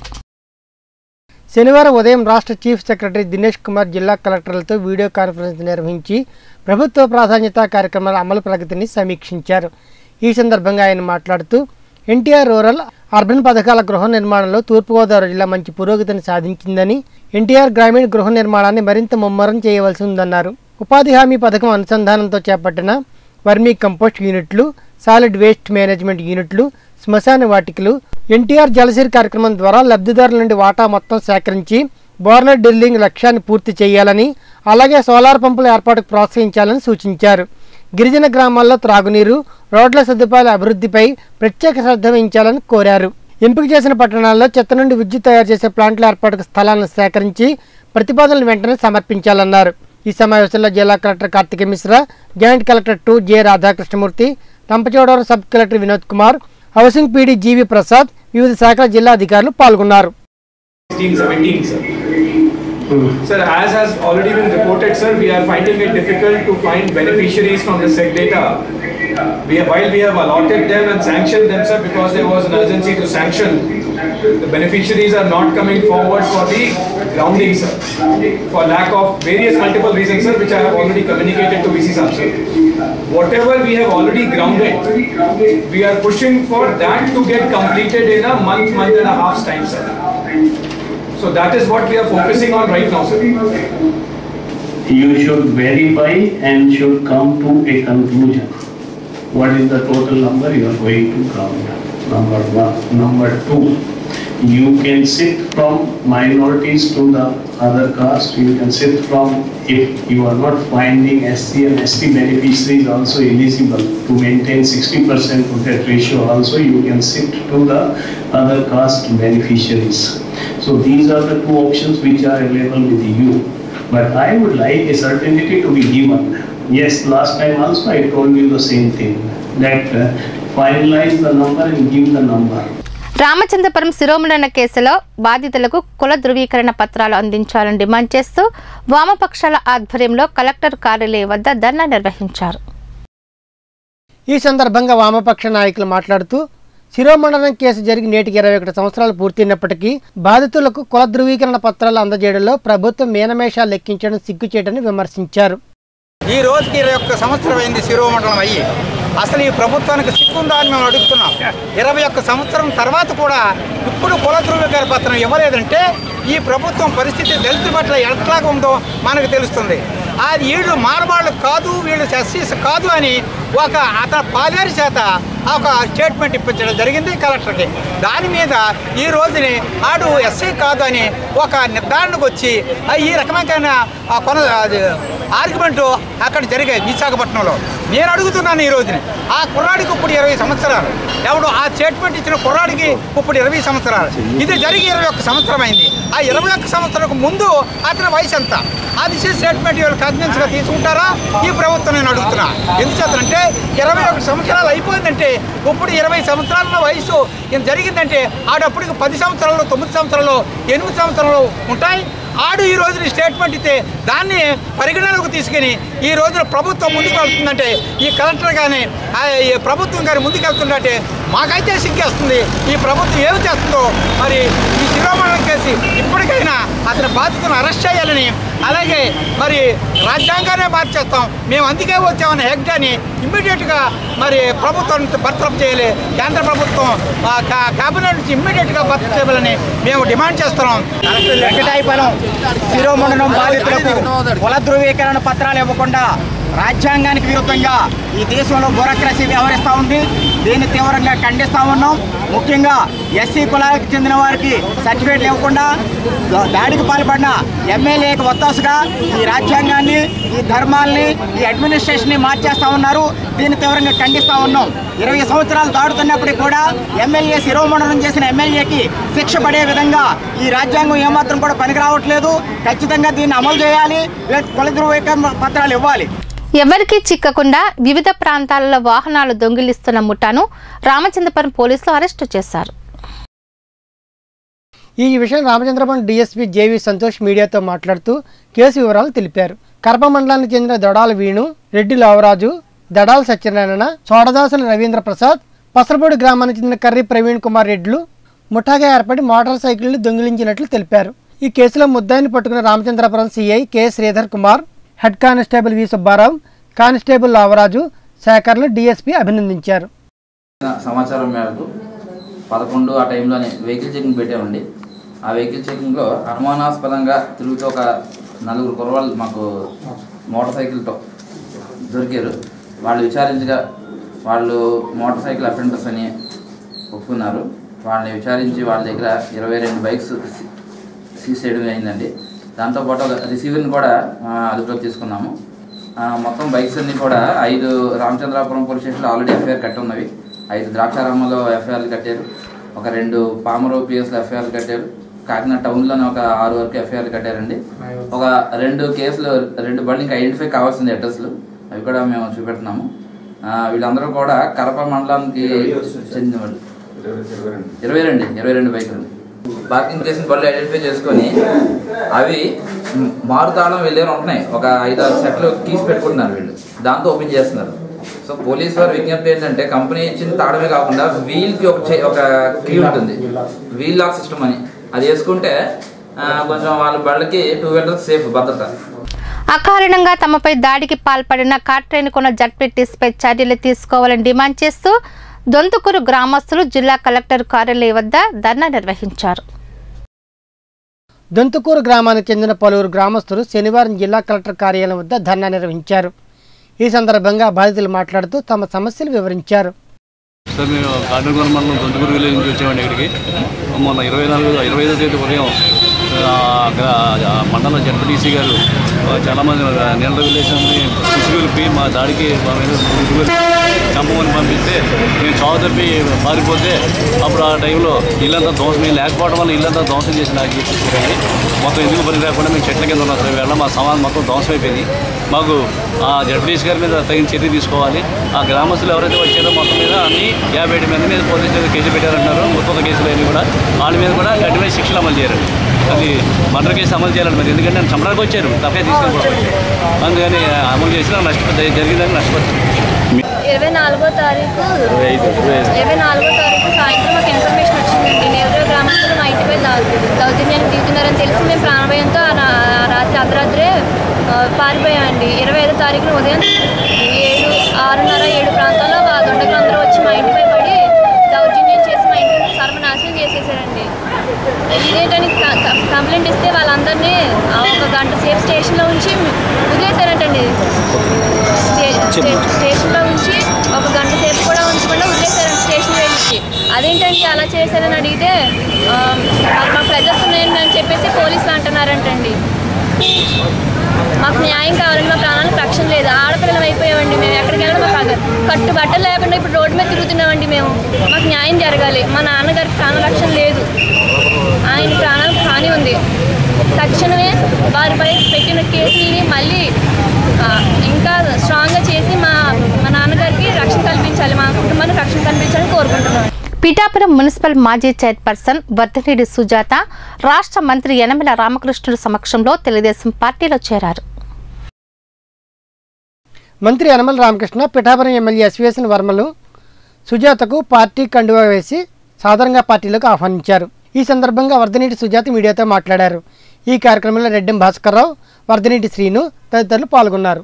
శనివారం ఉదయం రాష్ట్ర చీఫ్ సెక్రటరీ దినేష్ కుమార్ జిల్లా కలెక్టర్లతో వీడియో కాన్ఫరెన్స్ నిర్వహించి ప్రభుత్వ ప్రాధాన్యత కార్యక్రమాల అమలు ప్రగతిని సమీక్షించారు ఈ సందర్భంగా ఆయన మాట్లాడుతూ ఎన్టీఆర్ రూరల్ అర్బన్ పథకాల గృహ నిర్మాణంలో తూర్పుగోదావరి జిల్లా మంచి పురోగతిని సాధించిందని ఎన్టీఆర్ గ్రామీణ గృహ నిర్మాణాన్ని మరింత ముమ్మరం చేయవలసి ఉందన్నారు ఉపాధి హామీ పథకం అనుసంధానంతో చేపట్టిన వర్మీ కంపోస్ట్ యూనిట్లు సాలిడ్ వేస్ట్ మేనేజ్మెంట్ యూనిట్లు శ్మశాన వాటికలు ఎన్టీఆర్ జలసిరి కార్యక్రమం ద్వారా లబ్ధిదారుల నుండి వాటా మొత్తం సేకరించి బోర్నర్ డ్రిల్లింగ్ లక్ష్యాన్ని పూర్తి చేయాలని అలాగే సోలార్ పంపుల ఏర్పాటుకు ప్రోత్సహించాలని సూచించారు గిరిజన గ్రామాల్లో త్రాగునీరు రోడ్ల సదుపాయాల అభివృద్ధిపై ప్రత్యేక శ్రద్ధ వహించాలని కోరారు ఎంపిక చేసిన పట్టణాల్లో చెత్త నుండి విద్యుత్ తయారు చేసే ప్లాంట్ల ఏర్పాటుకు స్థలాలను సేకరించి ప్రతిపాదనలు వెంటనే సమర్పించాలన్నారు ఈ సమావేశంలో జిల్లా collector Kartika Mishra joint collector two J Radhakrishnamurthy Rampachodavaram sub collector Vinod Kumar housing PD GV Prasad వివిధ శాఖల జిల్లా అధికారులు పాల్గొన్నారు 16, 17, sir. Sir, as has already been reported, sir, we are finding it difficult to find beneficiaries from the SEC data. We have, while we have allotted them and sanctioned them, sir, because there was an urgency to sanction, the beneficiaries are not coming forward for the grounding, sir, for lack of various multiple reasons, sir, which I have already communicated to VC sir. Whatever we have already grounded, we are pushing for that to get completed in a month, month and a half's time, sir. So that is what we are focusing on right now, sir. you should verify and should come to a conclusion. What is the total number you are going to count? Number one. Number two, you can shift from minorities to the other caste. You can shift from, if you are not finding SC and ST beneficiaries also eligible to maintain 60% of that ratio also, you can shift to the other caste beneficiaries. So these are the two options which are available with you. But I would like a certainty to be given. Yes, last time also I told you the same thing, that uh, finalize the number and give the number. Ramachandrapuram శిరోమణన కేసులో బాధితులకు కుల ధృవీకరణ పత్రాలు అందించాలని demand చేస్తూ వామపక్షాల ఆధ్వర్యంలో collector కార్యాలయం వద్ద ధర్నా నిర్వహించారు ఈ సందర్భంగా వామపక్ష నాయకులు మాట్లాడుతూ శిరోమండలం కేసు జరిగి నేటికి ఇరవై ఒకటి సంవత్సరాలు పూర్తయినప్పటికీ బాధితులకు కుల ధృవీకరణ పత్రాలు అందజేయడంలో ప్రభుత్వం మేనమేషాలు లెక్కించడం సిగ్గుచేటని విమర్శించారు ఈ రోజుకి ఇరవై ఒక్క సంవత్సరం అయింది శిరోమండలం అయ్యి అసలు ఈ ప్రభుత్వానికి సిక్కుందా అని మేము అడుగుతున్నాం ఇరవై ఒక్క సంవత్సరం తర్వాత కూడా ఇప్పుడు కుల ధృవీకరణ పత్రం ఇవ్వలేదంటే ఈ ప్రభుత్వం పరిస్థితి దళితుల పట్ల ఎట్లాగా ఉందో మనకు తెలుస్తుంది అది వీళ్ళు మానవాళ్ళు కాదు వీళ్ళు ఎస్సీస్ కాదు అని ఒక అతని పాలేరు చేత ఒక స్టేట్మెంట్ ఇప్పించడం జరిగింది కలెక్టర్కి దాని మీద ఈ రోజుని ఆడు ఎస్సీ కాదు అని ఒక నిర్ధారణకు వచ్చి ఆ ఈ రకమైన ఆ కొన అది ఆర్గ్యుమెంట్ అక్కడ జరిగాయి విశాఖపట్నంలో నేను అడుగుతున్నాను ఈ రోజుని ఆ కుర్రాడికి ఇప్పుడు ఇరవై సంవత్సరాలు ఎవడు ఆ స్టేట్మెంట్ ఇచ్చిన కుర్రాడికి ఇప్పుడు ఇరవై సంవత్సరాలు ఇది జరిగి ఇరవై ఒక్క సంవత్సరం అయింది ఆ ఇరవై ఒక్క సంవత్సరం ముందు అతని వయసు ఎంత అది స్టేట్మెంట్ వీళ్ళు కన్విన్స్గా తీసుకుంటారా ఈ ప్రభుత్వం నేను అడుగుతున్నా ఎందుచేతంటే ఇరవై ఒక సంవత్సరాలు అయిపోయిందంటే ఇప్పుడు ఇరవై సంవత్సరాల వయసు ఇంత జరిగిందంటే ఆడప్పటికి పది సంవత్సరాలు తొమ్మిది సంవత్సరాలు ఎనిమిది సంవత్సరాలు ఉంటాయి ఆడు ఈ రోజున స్టేట్మెంట్ ఇస్తే దాన్ని పరిగణనలోకి తీసుకుని ఈ రోజున ప్రభుత్వం ముందుకు వెళ్తుందంటే ఈ కలెక్టర్ కానీ ఆ ఈ ప్రభుత్వం కానీ ముందుకు వెళ్తుందంటే మాకైతే సిగ్గేస్తుంది ఈ ప్రభుత్వం ఏమి చేస్తుందో మరి ఈ శిరోమణం కేసి ఇప్పటికైనా అతని బాధితులను అరెస్ట్ చేయాలని అలాగే మరి రాజ్యాంగానే మార్చేస్తాం మేము అందుకే వచ్చామని హెగ్డాని ఇమ్మీడియట్గా మరి ప్రభుత్వం బర్తరఫ్ చేయాలి కేంద్ర ప్రభుత్వం ఆ, కా- కేబినెట్ నుంచి ఇమ్మీడియట్గా భర్తీ చేయాలని మేము డిమాండ్ చేస్తున్నాం వెంకటాయపాలెం శిరోమండలం బాధితులకు కుల ధృవీకరణ పత్రాలు ఇవ్వకుండా రాజ్యాంగానికి విరుద్ధంగా ఈ దేశంలో బ్యూరోక్రసీ వ్యవహరిస్తూ ఉంది దీన్ని తీవ్రంగా ఖండిస్తూ ఉన్నాం ముఖ్యంగా ఎస్సీ కులాలకు చెందిన వారికి సర్టిఫికేట్లు ఇవ్వకుండా దా- దాడికి పాల్పడిన ఎమ్మెల్యేకి ఒత్తాసుగా ఈ రాజ్యాంగాన్ని ఈ ధర్మాల్ని ఈ అడ్మినిస్ట్రేషన్ని మార్చేస్తా ఉన్నారు దీన్ని తీవ్రంగా ఖండిస్తూ ఉన్నాం ఇరవై సంవత్సరాలు దాడుతున్నప్పటికీ కూడా ఎమ్మెల్యే శిరోమండనం చేసిన ఎమ్మెల్యేకి శిక్ష పడే విధంగా ఈ రాజ్యాంగం ఏమాత్రం కూడా పనికి రావట్లేదు ఖచ్చితంగా దీన్ని అమలు చేయాలి వీళ్ళకి కుల ధృవీకరణ పత్రాలు ఇవ్వాలి ఎవరికీ చిక్కకుండా వివిధ ప్రాంతాలలో వాహనాలు దొంగిలిస్తున్న ముఠాను రామచంద్రపురం పోలీసులు అరెస్టు చేశారు ఈ విషయం రామచంద్రపురం డీఎస్పీ జేవి సంతోష్ మీడియాతో మాట్లాడుతూ కేసు వివరాలు తెలిపారు కరప మండలానికి చెందిన దడాల వీణు రెడ్డి లావరాజు దడాల సత్యనారాయణ చోడదాసుల రవీంద్ర ప్రసాద్ పసరపూడి గ్రామానికి చెందిన కర్రి ప్రవీణ్ కుమార్ రెడ్లు ముఠాగా ఏర్పడి మోటార్ సైకిళ్లు దొంగిలించినట్లు తెలిపారు ఈ కేసులో ముద్దాయిని పట్టుకున్న Ramachandrapuram CI K Sridhar Kumar head constable V Subbarao constable Lavaraju శేఖర్లు డీఎస్పీ అభినందించారు సమాచారం మేరకు పదకొండు ఆ టైంలోనే వెహికల్ చెకింగ్ పెట్టామండి ఆ వెహికల్ చెకింగ్లో అనుమానాస్పదంగా తిరుగుతూ ఒక నలుగురు కుర్రవాళ్ళు మాకు మోటార్ సైకిల్తో దొరికారు వాళ్ళు విచారించగా వాళ్ళు మోటార్ సైకిల్ అఫెండర్స్ అని ఒప్పుకున్నారు వాళ్ళని విచారించి వాళ్ళ దగ్గర ఇరవై రెండు బైక్స్ సీజ్ చేయడం అయిందండి దాంతోపాటు ఒక రిసీవర్ని కూడా ఆ, అదుపులోకి తీసుకున్నాము ఆ, మొత్తం బైక్స్ అన్ని కూడా ఐదు రామచంద్రాపురం పోలీస్ స్టేషన్లో ఆల్రెడీ ఎఫ్ఐఆర్ కట్టి ఉన్నవి ఐదు ద్రాక్షారామంలో ఎఫ్ఐఆర్లు కట్టారు ఒక రెండు పామరు పిఎస్లో ఎఫ్ఐఆర్లు కట్టారు కాకినాడ టౌన్లోనే ఒక ఆరు వరకు ఎఫ్ఐఆర్లు కట్టారండి ఒక రెండు కేసులు రెండు బళ్ళు ఇంకా ఐడెంటిఫై కావాల్సింది అడ్రస్లు అవి కూడా మేము చూపెడుతున్నాము ఆ, వీళ్ళందరూ కూడా కరప మండలానికి చెందిన వాళ్ళు ఇరవై రెండు ఇరవై రెండు బైకులు పార్కింగ్ చేసిన బళ్ళు ఐడెంటిఫై చేసుకొని అవి మ్, మారుతాళం వెళ్ళేవి ఉంటున్నాయి ఒక ఐదు ఆరు సెట్లు కీస్ పెట్టుకుంటున్నారు వీళ్ళు దాంతో ఓపెన్ చేస్తున్నారు సో పోలీస్ వారి విజ్ఞప్తి ఏంటంటే కంపెనీ ఇచ్చిన తాళమే కాకుండా వీల్కి ఒక చే- ఒక కీ ఉంటుంది వీల్ లాక్ సిస్టమ్ అని అది వేసుకుంటే ఆ, కొంచెం వాళ్ళ బళ్ళకి టూ వీలర్ సేఫ్ భద్రత అకారణంగా తమపై దాడికి పాల్పడిన కాట్రేని కొన్న జడ్పీటీస్పై చర్యలు తీసుకోవాలని డిమాండ్ చేస్తూ దొంతుకూరు గ్రామస్తులు జిల్లా కలెక్టర్ కార్యాలయం వద్ద ధర్నా నిర్వహించారు దొంతుకూరు గ్రామానికి చెందిన పలువురు గ్రామస్తులు శనివారం జిల్లా కలెక్టర్ కార్యాలయం వద్ద ధర్నా నిర్వహించారు ఈ సందర్భంగా బాధితులు మాట్లాడుతూ తమ సమస్యలు వివరించారు సార్ మేము కాటనగూర మండలం దొంతకూరు విలేజ్ నుంచి వచ్చామండి ఇక్కడికి మొన్న ఇరవై నాలుగు ఇరవై ఐదో తేదీ ఉదయం ఆ, అక్కడ ఆ మండల జడ్పీటీసీ గారు ఆ, చాలామంది నీళ్ళ విలేజ్ని తీసుకెళ్ళి మా దాడికి మా మీద ముగ్గురు చంపమని పంపిస్తే మేము చావు తప్పి పారిపోతే అప్పుడు ఆ టైంలో ఇల్లంతా ధ్వంసం మేము లేకపోవడం వల్ల ఇల్లంతా ధ్వంసం చేసి నాకు చెప్పేసి మొత్తం ఎందుకు పని లేకుండా మేము చెట్ల కింద ఉన్నాం సార్ వేళ మా సమాన్ మొత్తం ధ్వంసం అయిపోయింది మాకు ఆ జడ్పీటీసీ గారి మీద తగిన చర్య తీసుకోవాలి ఆ గ్రామస్తులు ఎవరైతే వచ్చారో మొత్తం మీద అన్ని యాభై ఏడు మంది మీద పోలీసు మీద కేసు పెట్టారంటారు మొత్తం కేసులు అన్ని కూడా వాళ్ళ మీద కూడా కఠినమైన శిక్షలు అమలు చేయాలి అది మర్డర్ కేసు అమలు చేయాలి మరి ఎందుకంటే నన్ను చంపడానికి వచ్చారు తప్పే తీసుకెళ్ళి అందుకని అమలు చేసిన నష్టపోతే జరిగిందని నష్టపోతుంది ఇరవై నాలుగో తారీఖు ఇరవై ఐదు, ఇరవై ఐదు. ఇరవై నాలుగో తారీఖు సాయంత్రం మాకు ఇన్ఫర్మేషన్ వచ్చిందండి నేవరే గ్రామస్తులు మా ఇంటిపై దౌ- దౌర్జన్యానికి దిగుతున్నారని తెలిసి మేము ప్రాణభయంతో ఆ రా- ఆ రాత్రి అర్ధరాత్రే ఆ, పారిపోయామండి ఇరవై ఐదో తారీఖున ఉదయం ఏడు ఆరున్నర ఏడు ప్రాంతాల్లో ఆ దుండగులందరూ వచ్చి మా ఇంటిపై పడి దౌర్జన్యం చేసి మా ఇంటిని సర్వనాశనం చేసేసారండి ఇదేంటని క- క- కంప్లైంట్ ఇస్తే వాళ్ళందరినీ ఆ ఒక గంట సేపు స్టేషన్లో ఉంచి వదిలేశారంటండి స్టే- స్టే- స్టేషన్లో ఉంచి ఒక గంట సేపు కూడా ఉంచకుండా వదిలేశారండి స్టేషన్ వెళ్ళి అదేంటండి అలా చేశారని అడిగితే ఆ, మరి మాకు ప్రెజర్స్ ఉన్నాయని అని చెప్పేసి పోలీసులు అంటున్నారంటండి మాకు న్యాయం కావాలండి మా ప్రాణాలకు రక్షణ లేదు ఆడపిల్లలు అయిపోయామండి మేము ఎక్కడికి వెళ్ళడం మాకు అగ- కట్టు బట్టలు లేకుండా ఇప్పుడు రోడ్డు మీద తిరుగుతున్నామండి మేము మాకు న్యాయం జరగాలి మా నాన్నగారికి ప్రాణ రక్షణ లేదు ఆయన ప్రాణాలకు హాని ఉంది తక్షణమే వారిపై పెట్టిన కేసుల్ని మళ్ళీ ఆ, ఇంకా స్ట్రాంగ్గా చేసి మా మా నాన్నగారికి రక్షణ కల్పించాలి మా కుటుంబానికి రక్షణ కల్పించాలని కోరుకుంటున్నాను పిఠాపురం మున్సిపల్ మాజీ చైర్పర్సన్ వర్ధనేడి సుజాత రాష్ట్ర మంత్రి యనమల రామకృష్ణుల సమక్షంలో తెలుగుదేశం పార్టీలో చేరారు మంత్రి యనమల రామకృష్ణ పిఠాపురం ఎమ్మెల్యే ఎస్విఎస్ఎన్ వర్మలు సుజాతకు పార్టీ కండువా వేసి సాధారణంగా పార్టీలోకి ఆహ్వానించారు ఈ సందర్భంగా వర్ధనీటి సుజాత మీడియాతో మాట్లాడారు ఈ కార్యక్రమంలో రెడ్డెం భాస్కర్రావు వర్ధనీటి శ్రీను తదితరులు పాల్గొన్నారు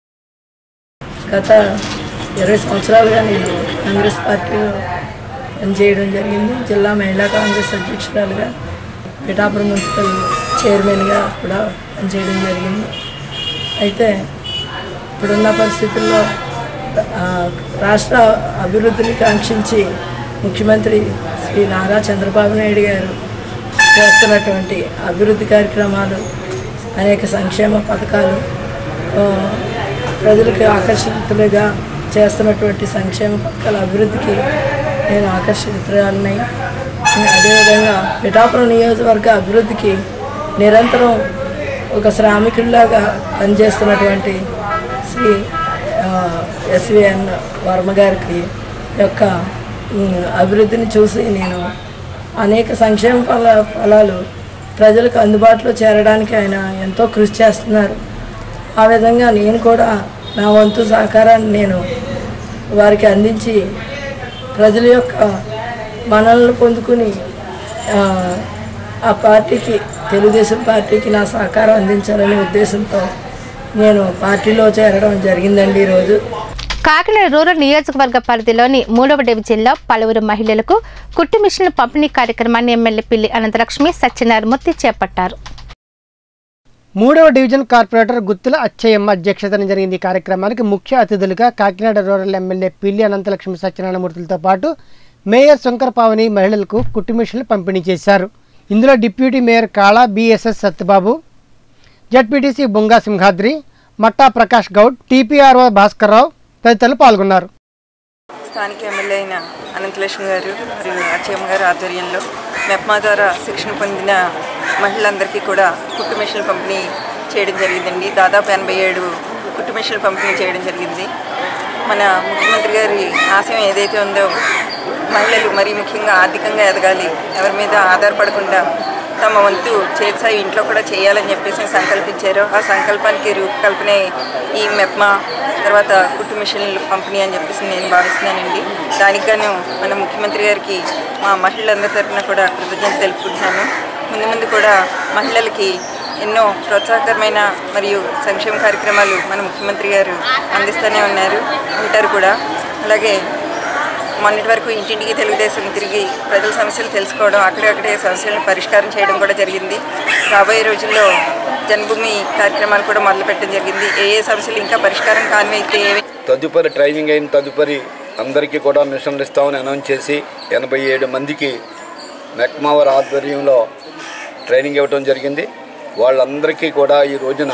గత ఇరవై సంవత్సరాలుగా నేను కాంగ్రెస్ పార్టీలో పనిచేయడం జరిగింది జిల్లా మహిళా కాంగ్రెస్ అధ్యక్షురాలుగా పిఠాపురం మున్సిపల్ చైర్మన్గా కూడా పనిచేయడం జరిగింది అయితే ఇప్పుడున్న పరిస్థితుల్లో ఆ, రాష్ట్ర అభివృద్ధిని కాంక్షించి ముఖ్యమంత్రి శ్రీ నారా చంద్రబాబు నాయుడు గారు చేస్తున్నటువంటి అభివృద్ధి కార్యక్రమాలు అనేక సంక్షేమ పథకాలు ఆ, ప్రజలకు ఆకర్షితులుగా చేస్తున్నటువంటి సంక్షేమ పథకాల అభివృద్ధికి నేను ఆకర్షితురాలినై అదేవిధంగా పిఠాపురం నియోజకవర్గ అభివృద్ధికి నిరంతరం ఒక శ్రామికుడిలాగా పనిచేస్తున్నటువంటి శ్రీ ఎస్విఎన్ వర్మ గారికి యొక్క ఉమ్, అభివృద్ధిని చూసి నేను అనేక సంక్షేమ ఫల ఫలాలు ప్రజలకు అందుబాటులో చేరడానికి ఆయన ఎంతో కృషి చేస్తున్నారు ఆ విధంగా నేను కూడా నా వంతు సహకారాన్ని నేను వారికి అందించి ప్రజల యొక్క మనల్ని పొందుకుని ఆ, ఆ పార్టీకి తెలుగుదేశం పార్టీకి నా సహకారం అందించాలనే ఉద్దేశంతో నేను పార్టీలో చేరడం జరిగిందండి ఈరోజు కాకినాడ రూరల్ నియోజకవర్గ పరిధిలోని మూడవ డివిజన్లో పలువురు మహిళలకు కుట్టు మిషన్ల పంపిణీ కార్యక్రమాన్ని ఎమ్మెల్యే పిల్లి అనంతలక్ష్మి సత్యనారాయణమూర్తి చేపట్టారు మూడవ డివిజన్ కార్పొరేటర్ గుత్తుల అచ్చయ్యమ్మ అధ్యక్షతన జరిగింది ఈ కార్యక్రమానికి ముఖ్య అతిథులుగా కాకినాడ రూరల్ ఎమ్మెల్యే పిల్లి అనంతలక్ష్మి సత్యనారాయణమూర్తులతో పాటు మేయర్ శంకర్ పావని మహిళలకు కుట్టు మిషన్లు పంపిణీ చేశారు ఇందులో deputy mayor Kala BSS Satyababu ZPTC Bonga Simhadri Matta Prakash Goud TPRO Bhaskarrao తదితరులు పాల్గొన్నారు స్థానిక ఎమ్మెల్యే అయిన అనంతలక్ష్మి గారు మరియు అచ్చయ్యమ్మ గారు ఆధ్వర్యంలో మెప్మా ద్వారా శిక్షణ పొందిన మహిళలందరికీ కూడా కుట్టు మిషన్లు పంపిణీ చేయడం జరిగిందండి దాదాపు ఎనభై ఏడు కుట్టు మిషన్లు పంపిణీ చేయడం జరిగింది మన ముఖ్యమంత్రి గారి ఆశయం ఏదైతే ఉందో మహిళలు మరీ ముఖ్యంగా ఆర్థికంగా ఎదగాలి ఎవరి మీద ఆధారపడకుండా తమ వంతు చేతిసాయి ఇంట్లో కూడా చేయాలని చెప్పేసి సంకల్పించారో ఆ సంకల్పానికి రూపకల్పనే ఈ మెప్మా తర్వాత కుట్టు మిషన్లు పంపిణీ అని చెప్పేసి నేను భావిస్తున్నానండి దానికి గాను మన ముఖ్యమంత్రి గారికి మా మహిళలందరి తరఫున కూడా కృతజ్ఞత తెలుపుకుంటున్నాను ముందు ముందు కూడా మహిళలకి ఎన్నో ప్రోత్సాహకరమైన మరియు సంక్షేమ కార్యక్రమాలు మన ముఖ్యమంత్రి గారు అందిస్తూనే ఉన్నారు ఉంటారు కూడా అలాగే మొన్నటి వరకు ఇంటింటికి తెలుగుదేశం తిరిగి ప్రజల సమస్యలు తెలుసుకోవడం అక్కడక్కడే సమస్యలను పరిష్కారం చేయడం కూడా జరిగింది రాబోయే రోజుల్లో జన్మభూమి కార్యక్రమాలు కూడా మొదలు పెట్టడం జరిగింది ఏ ఏ సమస్యలు ఇంకా పరిష్కారం కానివైతే ఏవి తదుపరి ట్రైనింగ్ అయిన తదుపరి అందరికీ కూడా మిషన్లు ఇస్తామని అనౌన్స్ చేసి ఎనభై ఏడు మందికి మెక్మావర్ ఆధ్వర్యంలో ట్రైనింగ్ ఇవ్వడం జరిగింది వాళ్ళందరికీ కూడా ఈ రోజున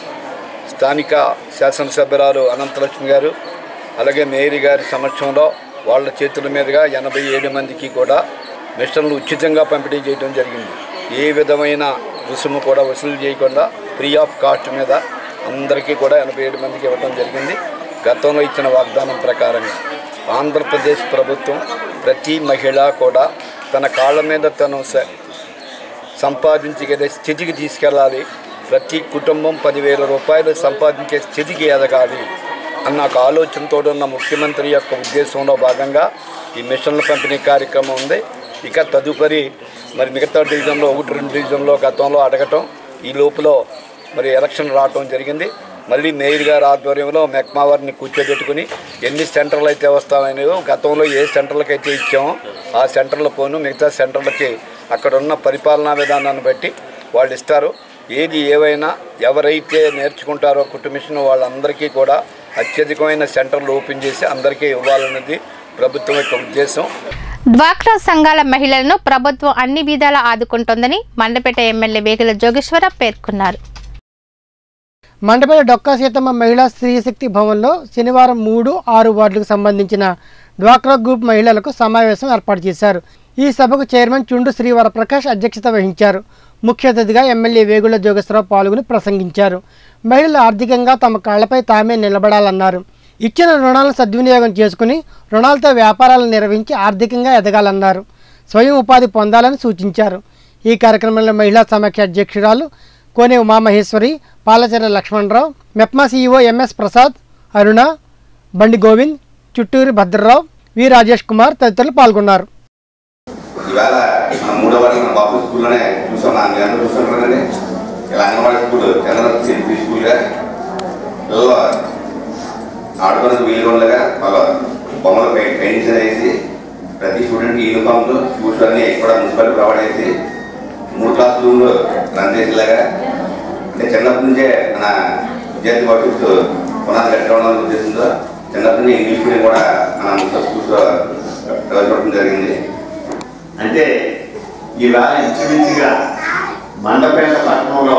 స్థానిక శాసనసభ్యురాలు అనంతలక్ష్మి గారు అలాగే మేయర్ గారి సమక్షంలో వాళ్ళ చేతుల మీదుగా ఎనభై ఏడు మందికి కూడా మిషన్లు ఉచితంగా పంపిణీ చేయడం జరిగింది ఏ విధమైన రుసుము కూడా వసూలు చేయకుండా ఫ్రీ ఆఫ్ కాస్ట్ మీద అందరికీ కూడా ఎనభై ఏడు మందికి ఇవ్వడం జరిగింది గతంలో ఇచ్చిన వాగ్దానం ప్రకారంగా ఆంధ్రప్రదేశ్ ప్రభుత్వం ప్రతి మహిళ కూడా తన కాళ్ళ మీద తను స- సంపాదించగలిగే స్థితికి తీసుకెళ్ళాలి ప్రతి కుటుంబం పదివేల రూపాయలు సంపాదించే స్థితికి ఎదగాలి అన్న ఒక ఆలోచనతో ఉన్న ముఖ్యమంత్రి యొక్క ఉద్దేశంలో భాగంగా ఈ మిషన్ల పంపిణీ కార్యక్రమం ఉంది ఇక తదుపరి మరి మిగతా డివిజన్లో ఒకటి రెండు డివిజన్లో గతంలో అడగటం ఈ లోపల మరి ఎలక్షన్ రావటం జరిగింది మళ్ళీ మేయర్ గారి ఆధ్వర్యంలో మెక్మా వారిని కూర్చోబెట్టుకుని ఎన్ని సెంటర్లు అయితే వస్తామనేవో గతంలో ఏ సెంటర్లకు అయితే ఇచ్చామో ఆ సెంటర్ల పోను మిగతా సెంటర్లకి అక్కడ ఉన్న పరిపాలనా విధానాన్ని బట్టి వాళ్ళు ఇస్తారు ఏది ఏవైనా ఎవరైతే నేర్చుకుంటారో కుటుంబిషన్ వాళ్ళందరికీ కూడా అత్యధికమైన సెంటర్లు ఓపెన్ చేసి అందరికీ ఇవ్వాలన్నది ప్రభుత్వం యొక్క ఉద్దేశం డ్వాక్రా సంఘాల మహిళలను ప్రభుత్వం అన్ని విధాలా ఆదుకుంటోందని మండపేట ఎమ్మెల్యే వేగుల జోగేశ్వర పేర్కొన్నారు మండపేట డొక్కా సీతమ్మ మహిళా స్త్రీశక్తి భవన్లో శనివారం మూడు ఆరు వార్డులకు సంబంధించిన డ్వాక్రా గ్రూప్ మహిళలకు సమావేశం ఏర్పాటు చేశారు ఈ సభకు చైర్మన్ చుండు శ్రీవర ప్రకాష్ అధ్యక్షత వహించారు ముఖ్య అతిథిగా ఎమ్మెల్యే వేగుల జోగేశ్వరరావు పాల్గొని ప్రసంగించారు మహిళలు ఆర్థికంగా తమ కాళ్లపై తామే నిలబడాలన్నారు ఇచ్చిన రుణాలను సద్వినియోగం చేసుకుని రుణాలతో వ్యాపారాలు నిర్వహించి ఆర్థికంగా ఎదగాలన్నారు స్వయం ఉపాధి పొందాలని సూచించారు ఈ కార్యక్రమంలో మహిళా సమాఖ్య అధ్యక్షురాలు Kone Umamaheswari Palacherla Lakshmanarao MEPMA CEO MS Prasad Aruna Bandi Govind చుట్టూరి Bhadrarao వి రాజేష్ కుమార్ తదితరులు పాల్గొన్నారు ఇవాళ మన మూడో వాడి మన బాబు స్కూల్లోనే చూసాం నా మీరు అందరూ చూస్తున్నారు కదండి ఇలా అంగన్వాడీ స్కూల్ చంద్రబాబు సిపి స్కూల్గా పిల్లలు ఆడుకునేది వీలుగా వాళ్ళ బొమ్మలు పెయింట్ పెయింట్స్ వేసి ప్రతి స్టూడెంట్కి యూనిఫామ్స్ షూస్ అన్నీ కూడా మున్సిపాలిటీ ప్రొవైడ్ చేసి మూడు క్లాస్ రూమ్లు రన్ చేసేలాగా అంటే చిన్నప్పటి నుంచే మన విద్యార్థి భవిష్యత్తు పునాది కట్టుకోవడం ఉద్దేశంతో చిన్నప్పటి నుంచి ఇంగ్లీష్ మీడియం కూడా మన మున్సిపల్ స్కూల్స్లో ప్రవేశపెట్టడం జరిగింది అంటే ఈవేళ ఇంచుమించుగా మండపేట పట్టణంలో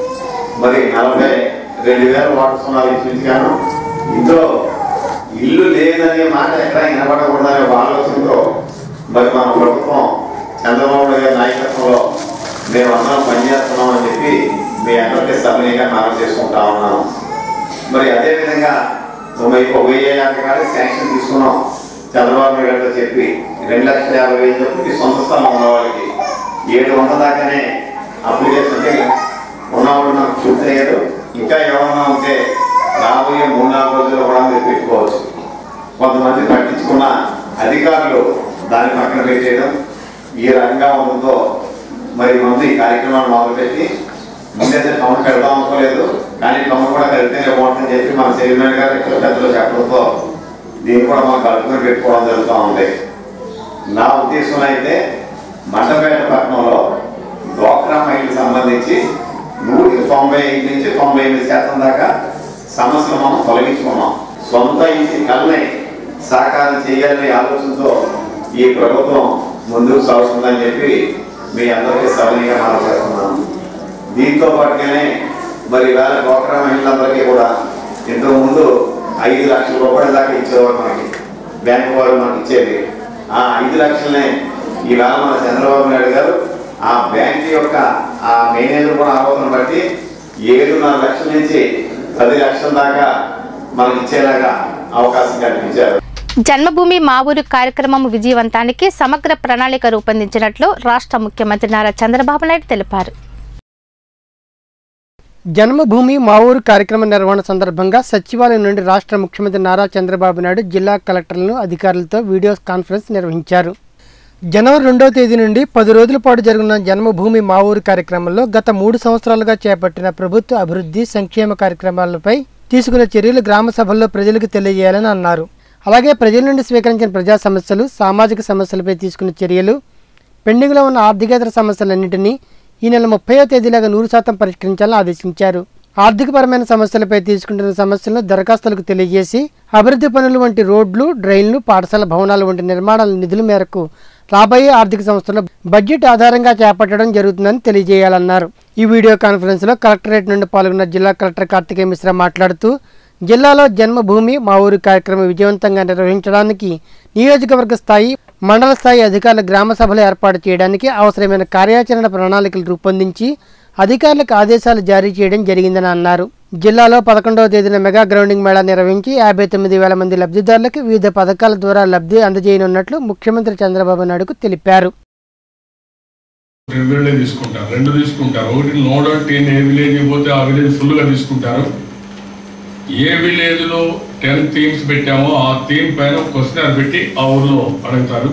మరి నలభై రెండు వేల వాటర్ సున్నాలు ఇంచుమించుగాను ఇందులో ఇల్లు లేదనే మాట ఎక్కడ వినపడకూడదనే ఒక ఆలోచనతో మరి మన ప్రభుత్వం చంద్రబాబు నాయుడు గారి నాయకత్వంలో మేము అందరం పనిచేస్తున్నాం అని చెప్పి మీ అందరికీ సభనీయంగా మనం చేసుకుంటా ఉన్నాను మరి అదేవిధంగా తొంభై ఒక వెయ్యి యాభై కాడికి శాంక్షన్ తీసుకున్నాం చంద్రబాబు నాయుడు గారితో చెప్పి రెండు లక్షల యాభై వేలు చొప్పుకి సొంత స్థలం ఉన్న వాళ్ళకి ఏడు వందల దాకానే అప్లికేషన్ అంటే ఉన్నవాళ్ళు నాకు పూర్తయ్యారు ఇంకా ఎవరన్నా ఉంటే రాబోయే మూడు నాలుగు రోజుల్లో కూడా మీరు పెట్టుకోవచ్చు కొంతమంది పట్టించుకున్న అధికారులు దాన్ని పక్కన పెట్టేయడం ఈ రకంగా ఉండడంతో మరి ముందు ఈ కార్యక్రమాన్ని మొదలుపెట్టి ముందైతే టౌన్ పెడదాం అనుకోలేదు కానీ టౌన్ కూడా కలిపితేనే బాగుంటుందని చెప్పి మన చైర్మన్ గారు ఇక్కడ పెద్దలు చెప్పడంతో దీన్ని కూడా మనం కలుపుకొని పెట్టుకోవడం జరుగుతూ ఉంది నా ఉద్దేశంలో అయితే మండపేట పట్టణంలో డ్వాక్రా మహిళలకు సంబంధించి నూటికి తొంభై ఐదు నుంచి తొంభై ఎనిమిది శాతం దాకా సమస్యలు మనం తొలగించుకున్నాం సొంత ఇంటి కల్ని సాకారం చేయాలనే ఆలోచనతో ఈ ప్రభుత్వం ముందుకు సాగుతుందని చెప్పి మీ అందరికీ సవనీయంగా మనం చేస్తున్నాం దీంతో పాటుగానే మరి ఇవాళ డ్వాక్రా మహిళలందరికీ కూడా ఇంతకు ముందు ఐదు లక్షల రూపాయల దాకా ఇచ్చేవారు మనకి బ్యాంకు వారు మనకి ఇచ్చేది ఆ ఐదు లక్షలనే ఈవేళ మన చంద్రబాబు నాయుడు గారు ఆ బ్యాంక్ యొక్క ఆ మేనేజర్ కూడా ఆలోచన బట్టి ఏడున్నర లక్షల నుంచి పది లక్షల దాకా మనకి ఇచ్చేలాగా అవకాశం కల్పించారు జన్మభూమి మా ఊరు కార్యక్రమం విజయవంతానికి సమగ్ర ప్రణాళిక రూపొందించినట్లు రాష్ట్ర ముఖ్యమంత్రి నారా చంద్రబాబు నాయుడు తెలిపారు జన్మభూమి మా ఊరు కార్యక్రమ నిర్వహణ సందర్భంగా సచివాలయం నుండి రాష్ట్ర ముఖ్యమంత్రి నారా చంద్రబాబు నాయుడు జిల్లా కలెక్టర్లను అధికారులతో వీడియో కాన్ఫరెన్స్ నిర్వహించారు జనవరి రెండవ తేదీ నుండి పది రోజుల పాటు జరుగుతున్న జన్మభూమి మా ఊరు కార్యక్రమంలో గత మూడు సంవత్సరాలుగా చేపట్టిన ప్రభుత్వ అభివృద్ధి సంక్షేమ కార్యక్రమాలపై తీసుకున్న చర్యలు గ్రామ సభల్లో ప్రజలకు తెలియజేయాలని అన్నారు అలాగే ప్రజల నుండి స్వీకరించిన ప్రజా సమస్యలు సామాజిక సమస్యలపై తీసుకున్న చర్యలు పెండింగ్లో ఉన్న ఆర్థికేతర సమస్యలన్నింటినీ ఈ నెల ముప్పైవ తేదీలాగా నూరు శాతం పరిష్కరించాలని ఆదేశించారు ఆర్థికపరమైన సమస్యలపై తీసుకుంటున్న సమస్యలను దరఖాస్తులకు తెలియజేసి అభివృద్ధి పనులు వంటి రోడ్లు డ్రైన్లు పాఠశాల భవనాలు వంటి నిర్మాణాల నిధుల మేరకు రాబోయే ఆర్థిక సంవత్సరంలో బడ్జెట్ ఆధారంగా చేపట్టడం జరుగుతుందని తెలియజేయాలన్నారు ఈ వీడియో కాన్ఫరెన్స్లో కలెక్టరేట్ నుండి పాల్గొన్న జిల్లా కలెక్టర్ కార్తికేయ మిశ్రా మాట్లాడుతూ జిల్లాలో జన్మభూమి మా ఊరు కార్యక్రమం విజయవంతంగా నిర్వహించడానికి నియోజకవర్గ స్థాయి మండల స్థాయి అధికారుల గ్రామ సభలు ఏర్పాటు చేయడానికి అవసరమైన కార్యాచరణ ప్రణాళికలు రూపొందించి అధికారులకు ఆదేశాలు జారీ చేయడం జరిగిందని అన్నారు జిల్లాలో పదకొండవ తేదీన మెగా గ్రౌండింగ్ మేళా నిర్వహించి యాభై తొమ్మిది వేల మంది లబ్ధిదారులకు వివిధ పథకాల ద్వారా లబ్ధి అందజేయనున్నట్లు ముఖ్యమంత్రి చంద్రబాబు నాయుడుకు తెలిపారు రెండు తీసుకుంటారు రెండు తీసుకుంటారు ఒకటి no dot in a village పోతే ఆ విలేజ్ ఫుల్గా తీసుకుంటారు ఏ విలేజ్లో టెన్ థీమ్స్ పెట్టామో ఆ థీమ్ పైన క్వశ్చన్ పెట్టి ఆ ఊర్లో అడుగుతారు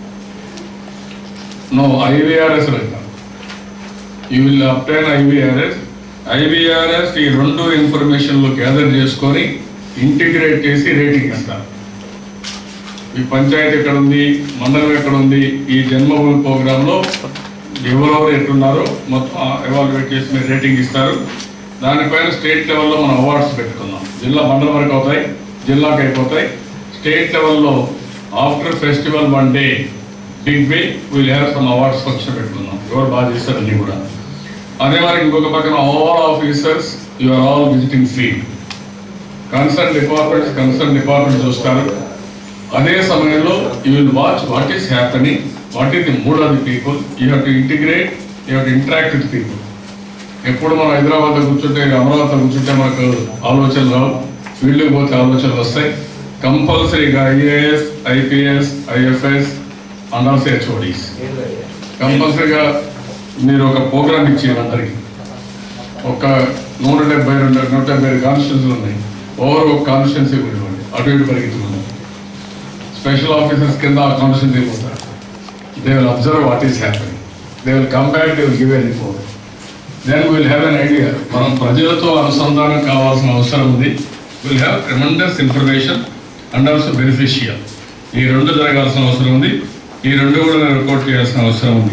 నో ఐవీఆర్ఎస్ అడుగుతారు you will obtain IVRS IVRS ఈ రెండు ఇన్ఫర్మేషన్లు గ్యాదర్ చేసుకొని ఇంటిగ్రేట్ చేసి రేటింగ్ ఇస్తారు ఈ పంచాయతీ ఎక్కడ ఉంది మండలం ఎక్కడ ఉంది ఈ జన్మభూమి ప్రోగ్రాంలో ఎవరెవరు ఎట్లున్నారో మొత్తం ఎవాల్యుయేట్ చేసి మీరు రేటింగ్ ఇస్తారు దానిపైన స్టేట్ లెవెల్లో మనం అవార్డ్స్ పెట్టుకుందాం జిల్లా మండలం వరకు అవుతాయి జిల్లాకి అయిపోతాయి స్టేట్ లెవెల్లో after festival one day big way will have some awards function పెట్టుకుందాం ఎవరు బాగా చేస్తారు అన్ని కూడా అదే మరి ఇంకొక పక్కన all officers you are all visiting field concern departments concern department చూస్తారు అదే సమయంలో you will watch what is happening what is the mood of the people you have to integrate you have to interact with people ఎప్పుడు మనం హైదరాబాద్లో కూర్చుంటే కూర్చుంటే కూర్చుంటే మనకు ఆలోచనలు రావు ఫీల్డ్కి పోతే ఆలోచనలు వస్తాయి కంపల్సరీగా IAS IPS IFS and also HODs కంపల్సరీగా మీరు ఒక ప్రోగ్రామ్ ఇచ్చేయండి అందరికి ఒక నూట డెబ్బై రెండు నూట డెబ్బై ఐదు కాన్స్టిట్యూన్సీలు ఉన్నాయి ఓవర్ ఒక కాన్స్టిట్యున్సీ కూడా ఇవ్వండి అటు ఇటు పరిగెత్తుకున్నాం స్పెషల్ ఆఫీసర్స్ కింద ఆ కాన్స్టిట్యున్సీ పోతారు they will observe what is happening they will come back they will give a report then will have an idea మనం ప్రజలతో అనుసంధానం కావాల్సిన అవసరం ఉంది will have tremendous information and also beneficial ఈ రెండు జరగాల్సిన అవసరం ఉంది ఈ రెండు కూడా నేను రిపోర్ట్ చేయాల్సిన అవసరం ఉంది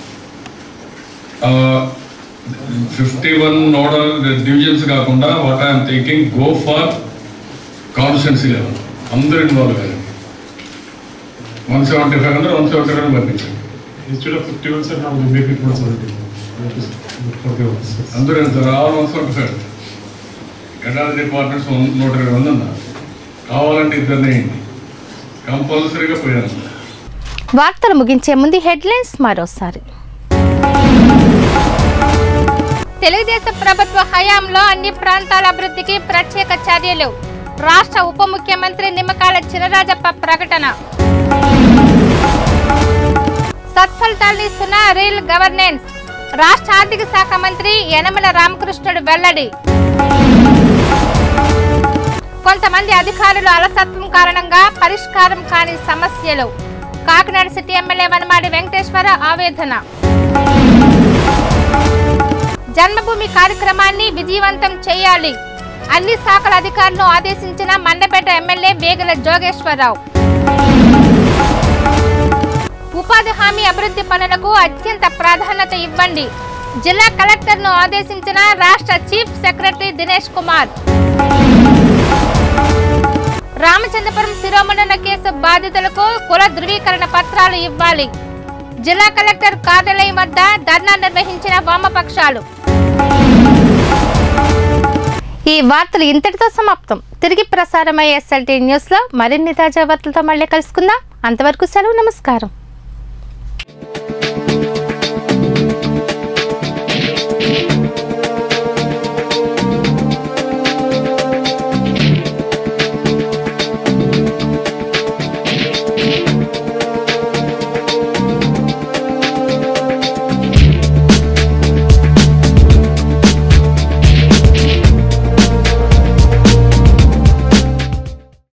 ఫిఫ్టీ వన్ నోడల్ డివిజన్స్ కాకుండా what I'm thinking go for constituency level అందరూ ఇన్వాల్వ్ అయ్యారు one seventy five hundred one seventy five పంపించండి Instead of 51, sir, now we make it 170. That is for the officers. అందరూ వెళ్తారు all one seventy five ఎడారి departments నూట ఇరవై మంది ఉన్నారు కావాలంటే ఇద్దరినే కంపల్సరీగా పోయాను వార్తలు ముగించే ముందు హెడ్లైన్స్ మరోసారి తెలుగుదేశం ప్రభుత్వ హయాంలో అన్ని ప్రాంతాల అభివృద్ధికి ప్రత్యేక చర్యలు రాష్ట్ర ఉప ముఖ్యమంత్రి నిమ్మకాయల చినరాజప్ప ప్రకటన సత్ఫలితాలనిస్తున్న రీల్ గవర్నెన్స్ రాష్ట్ర ఆర్థిక శాఖ మంత్రి యనమల రామకృష్ణుడు వెల్లడి కొంతమంది అధికారులు అలసత్వం కారణంగా పరిష్కారం కాని సమస్యలు కాకినాడ సిటీ ఎమ్మెల్యే వనమాడి వెంకటేశ్వర ఆవేదన జన్మభూమి కార్యక్రమాన్ని విజయవంతం చేయాలి అన్ని శాఖల అధికారులను ఆదేశించిన మండపేట ఎమ్మెల్యే వేగల జోగేశ్వరరావు ఉపాధి హామీ అభివృద్ధి పనులకు అత్యంత ప్రాధాన్యత ఇవ్వండి జిల్లా కలెక్టర్ను ఆదేశించిన రాష్ట్ర చీఫ్ సెక్రటరీ దినేష్ కుమార్ రామచంద్రపురం శిరోమణన కేసు బాధితులకు కుల ధృవీకరణ పత్రాలు ఇవ్వాలి జిల్లా కలెక్టర్ కార్యాలయం వద్ద ధర్నా నిర్వహించిన వామపక్షాలు ఈ వార్తలు ఇంతటితో సమాప్తం తిరిగి ప్రసారమయ్యే ఎస్ఎల్టీ న్యూస్లో మరిన్ని తాజా వార్తలతో మళ్ళీ కలుసుకుందాం అంతవరకు సెలవు నమస్కారం